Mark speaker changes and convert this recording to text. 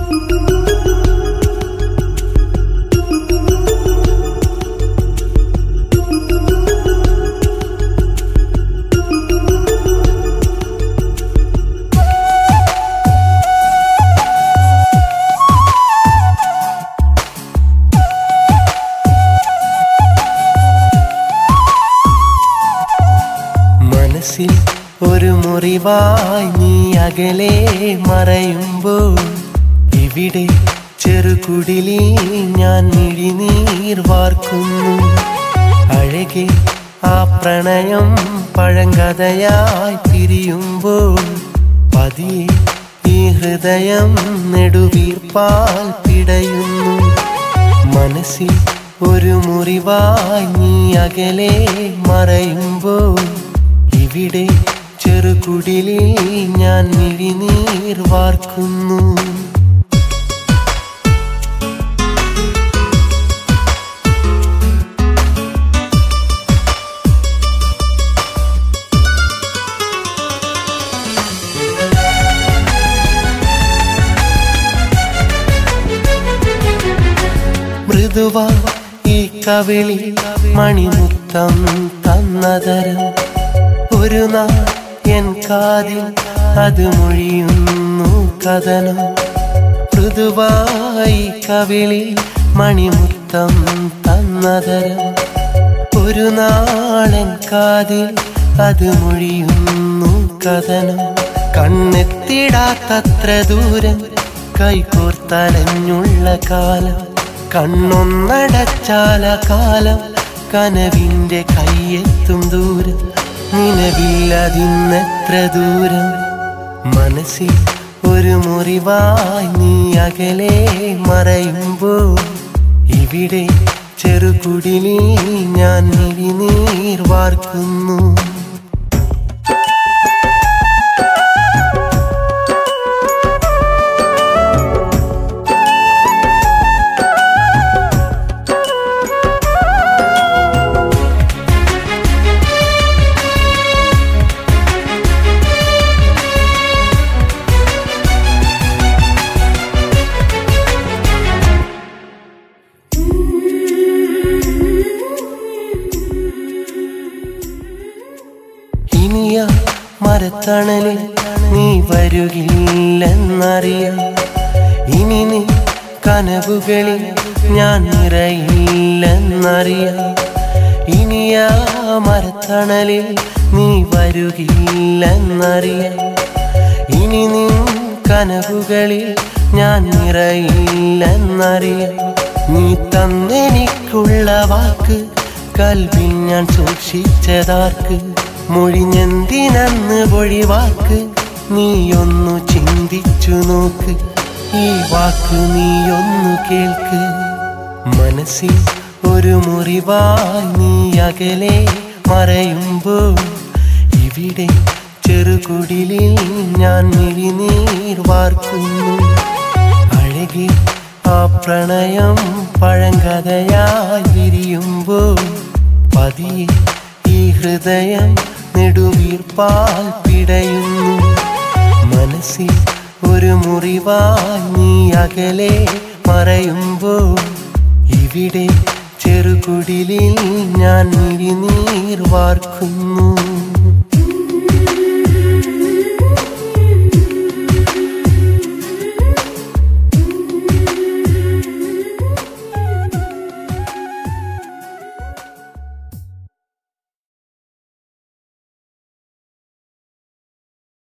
Speaker 1: മനസ്സിൽ ഒരു മുറിവായി നീ അകലെ മറയുമ്പോൾ ഇവിടെ ചെറുകുടിലിൽ ഞാൻ മിഴിനീർ വാർക്കുന്നു അഴകെ ആ പ്രണയം പഴങ്കഥയായി പിരിയുമ്പോൾ പതിയെ ഈ ഹൃദയം നെടുവീർപ്പാൽ പിടയുന്നു മനസ്സിൽ ഒരു മുറിവായി നീ അകലെ മറയുമ്പോൾ ഇവിടെ ചെറുകുടിലിൽ ഞാൻ മിഴിനീർ വാർക്കുന്നു മൃദുവാ ഈ കവിളി മണിമുത്തം തന്നതരം ഒരു നാൾ എൻ കാതിൽ അത് മൊഴിയുന്നു കഥനം മൃദുവായി കവിളി മണിമുത്തം തന്നതരം ഒരു നാളൻ കാതിൽ അത് മൊഴിയുന്നു കഥനം കണ്ണെത്തിടാത്തത്ര ദൂരം കൈകോർത്തലഞ്ഞുള്ള കാലം കണ്ണൊന്നടച്ചാല കാലം കനവിന്റെ കയ്യെത്തും ദൂരം നിലവില്ലതിന്നെത്ര ദൂരം മനസ്സിൽ ഒരു മുറിവായി നീ അകലെ മറയുമ്പോൾ ഇവിടെ ചെറുകുടിലിൽ ഞാൻ മിഴിനീർ വാർക്കുന്നു ഇനിയ മരത്തണലിൽ നീ വരുകില്ലെന്നറിയാം ഇനി നീ കനവുകളിൽ ഞാൻ നിറയില്ലെന്നറിയാം ഇനിയ മരത്തണലിൽ നീ വരുകില്ലെന്നറിയാം ഇനി നീ കനവുകളിൽ ഞാൻ നിറയില്ലെന്നറിയാം നീ തന്നെനിക്കുള്ള വാക്ക് കൽവിൽ ഞാൻ സൂക്ഷിച്ചതാർക്ക് മൊഴിഞ്ഞെന്തിനന്ന് ഒഴിവാക്ക് നീയൊന്നു ചിന്തിച്ചു നോക്ക് ഈ വാക്ക് നീയൊന്നു കേൾക്ക് മനസ്സിൽ ഒരു മുറിവായി നീ അകലെ മറയുമ്പോൾ ഇവിടെ ചെറുകുടിലിൽ ഞാൻ മിഴിനീർ വാർക്കുന്നു അഴകി ആ പ്രണയം പഴങ്കഥയായി വിരിയുമ്പോൾ പതിയെ ഈ ഹൃദയം നെടുവീർപ്പാൽ പിടയുന്നു മനസ്സിൽ ഒരു മുറിവായി നീ അകലെ മറയുമ്പോൾ ഇവിടെ ചെറുകുടിലിൽ ഞാൻ മിഴിനീർ വാർക്കുന്നു